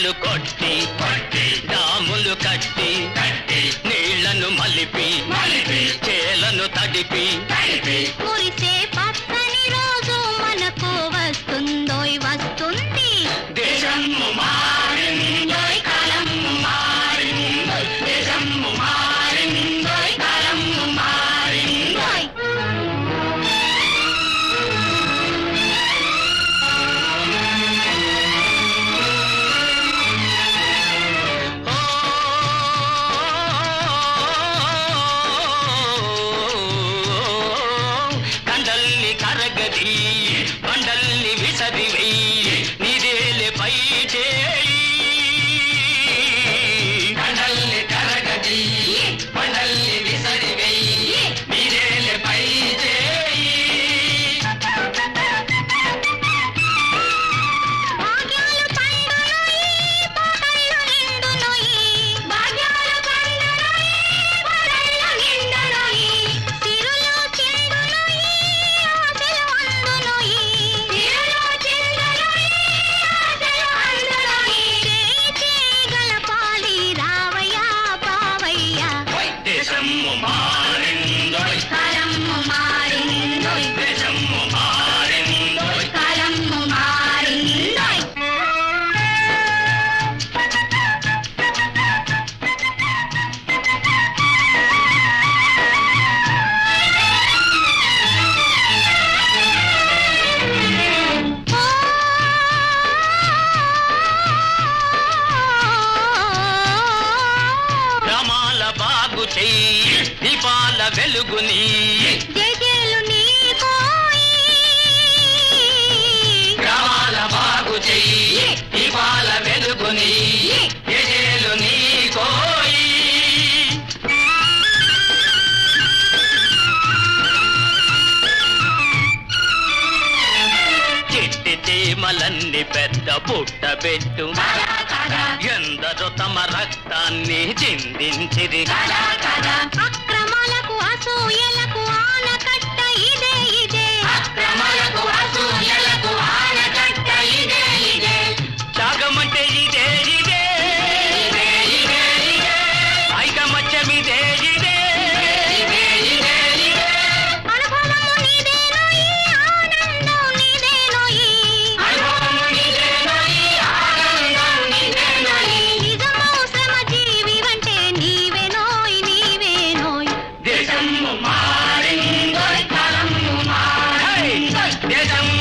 డ్యాములు కొట్టి కొట్టి డాములు కట్టి కట్టి నీళ్లను మలిపి మలిపి చేలను తడిపి తడిపి మురిసే పచ్చని రోజు మనకు వస్తుందోయ్ వస్తుంది దేశము మారిందోయ్ కాలము మారిందోయ్ దేశము మారిందోయ్ కాలము మారిందోయ్ ఓయ్. కండల్ని కరగది బండల్ని విసరివై నిదేలే పై చేయి కండల్ని కరగది బండల్ని విసరివై నిదేలే పై చేయి భాగ్యాలు పండునోయి, పాటలు నిండునోయి. భాగ్యాలు పండునోయి, పాటలు నిండునోయి. సిరులు చిందునోయి, ఆశలు అందునోయి. సిరులు చిందునోయి, ఆశలు అందునోయి. చేయి చేయి గలపాలి రావయ్యా బావయ్యా. దేశము మారిందోయ్ కాలము మారిందోయ్ దేశము మారిందోయ్ కాలము మారిందోయ్ గ్రామాల బాగు చెయ్యి దీపాల వెలుగుని జేజేలు నీకోయి గ్రామాల బాగు చెయ్యి దీపాల వెలుగుని ఎజేలు నీ కోయి చిట్టి చీమలన్నీ పెద్ద పుట్ట పెట్టు ఎందరో తమ రక్తాన్ని చిందించిరి అక్రమాలకు అసూయలకు ఆనకట్ట ఇదే ఇదే అక్రమాలకు అసూయలకు ఆనకట్ట ఇదే ఇదే త్యాగమంటే ఇదే ఇదే ఇదే ఇదే ఇదే ఐకమత్యమిదే ఇదే ఇదే ఇదే ఇదే అనుభవము నీదేనోయి ఆనందం నీదేనోయి అనుభవము నీదేనోయి, ఆనందం నీదేనోయి. నిజమౌ శ్రమ జీవి అంటే నీవేనోయ్ నీవేనోయ్ దేశము మారిందోయ్ కాలము మారిందోయ్ దేశము